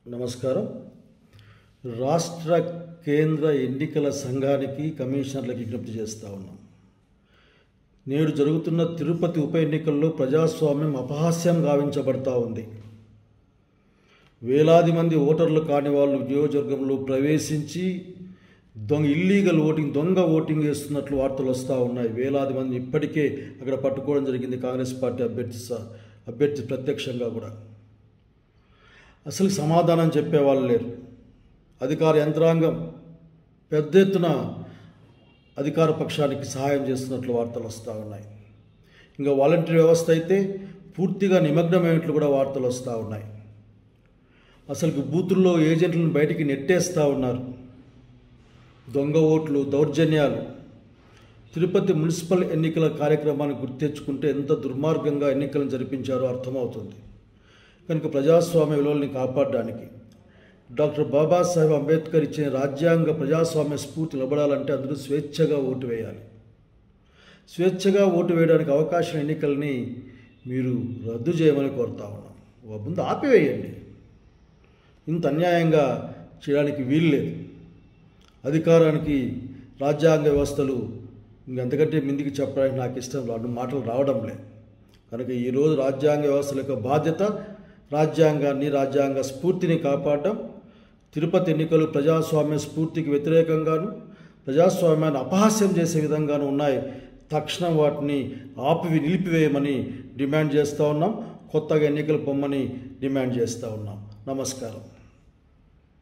నమస్కారం రాష్ట్ర కేంద్ర ఎన్నికల సంఘానికి కమిషనర్లకు విజ్ఞప్తి చేస్తూ ఉన్నాం నేడు జరుగుతున్న తిరుపతి ఉప ఎన్నికల్లో ప్రజాస్వామ్యం అపహాస్యం గావించబడతా ఉంది వేలాది మంది ఓటర్లు కాని వాళ్ళు నియోజకవర్గంలో ప్రవేశించి దొంగ ఇల్లీగల్ ఓటింగ్ దొంగ ఓటింగ్ చేస్తున్నట్లు వార్తలు వస్తూ ఉన్నాయి వేలాది మంది ఇప్పటికే అక్కడ పట్టుకోవడం జరిగింది కాంగ్రెస్ పార్టీ అభ్యర్థి స- అభ్యర్థి ప్రత్యక్షంగా కూడా అసలు సమాధానం చెప్పేవాళ్ళు లేరు అధికార యంత్రాంగం పెద్ద ఎత్తున అధికార పక్షానికి సహాయం చేస్తున్నట్లు వార్తలు వస్తూ ఉన్నాయి ఇంకా వాలంటీర్ వ్యవస్థ అయితే పూర్తిగా నిమగ్నమైనట్లు కూడా వార్తలు వస్తూ ఉన్నాయి అసలు బూతుల్లో ఏజెంట్లను బయటికి నెట్టేస్తూ ఉన్నారు దొంగ ఓట్లు దౌర్జన్యాలు తిరుపతి మున్సిపల్ ఎన్నికల కార్యక్రమాన్ని గుర్తెచ్చుకుంటే ఎంత దుర్మార్గంగా ఎన్నికలను జరిపించారో అర్థమవుతుంది కనుక ప్రజాస్వామ్య విలువల్ని కాపాడడానికి డాక్టర్ బాబాసాహెబ్ అంబేద్కర్ ఇచ్చిన రాజ్యాంగ ప్రజాస్వామ్య స్ఫూర్తి నిలబడాలంటే అందరూ స్వేచ్ఛగా ఓటు వేయాలి స్వేచ్ఛగా ఓటు వేయడానికి అవకాశం ఎన్నికల్ని మీరు రద్దు చేయమని కోరుతా ఉన్నాం ఓ ముందు ఆపివేయండి ఇంత అన్యాయంగా చేయడానికి వీల్లేదు అధికారానికి రాజ్యాంగ వ్యవస్థలు ఇంకంతకంటే మిందికి చెప్పడానికి నాకు ఇష్టం రెండు మాటలు రావడం లేదు కనుక ఈరోజు రాజ్యాంగ వ్యవస్థల యొక్క బాధ్యత రాజ్యాంగాన్ని రాజ్యాంగ స్ఫూర్తిని కాపాడడం తిరుపతి ఎన్నికలు ప్రజాస్వామ్య స్ఫూర్తికి వ్యతిరేకంగాను ప్రజాస్వామ్యాన్ని అపహాస్యం చేసే విధంగాను ఉన్నాయి తక్షణం వాటిని ఆపి నిలిపివేయమని డిమాండ్ చేస్తూ ఉన్నాం కొత్తగా ఎన్నికలు పొమ్మని డిమాండ్ చేస్తూ ఉన్నాం నమస్కారం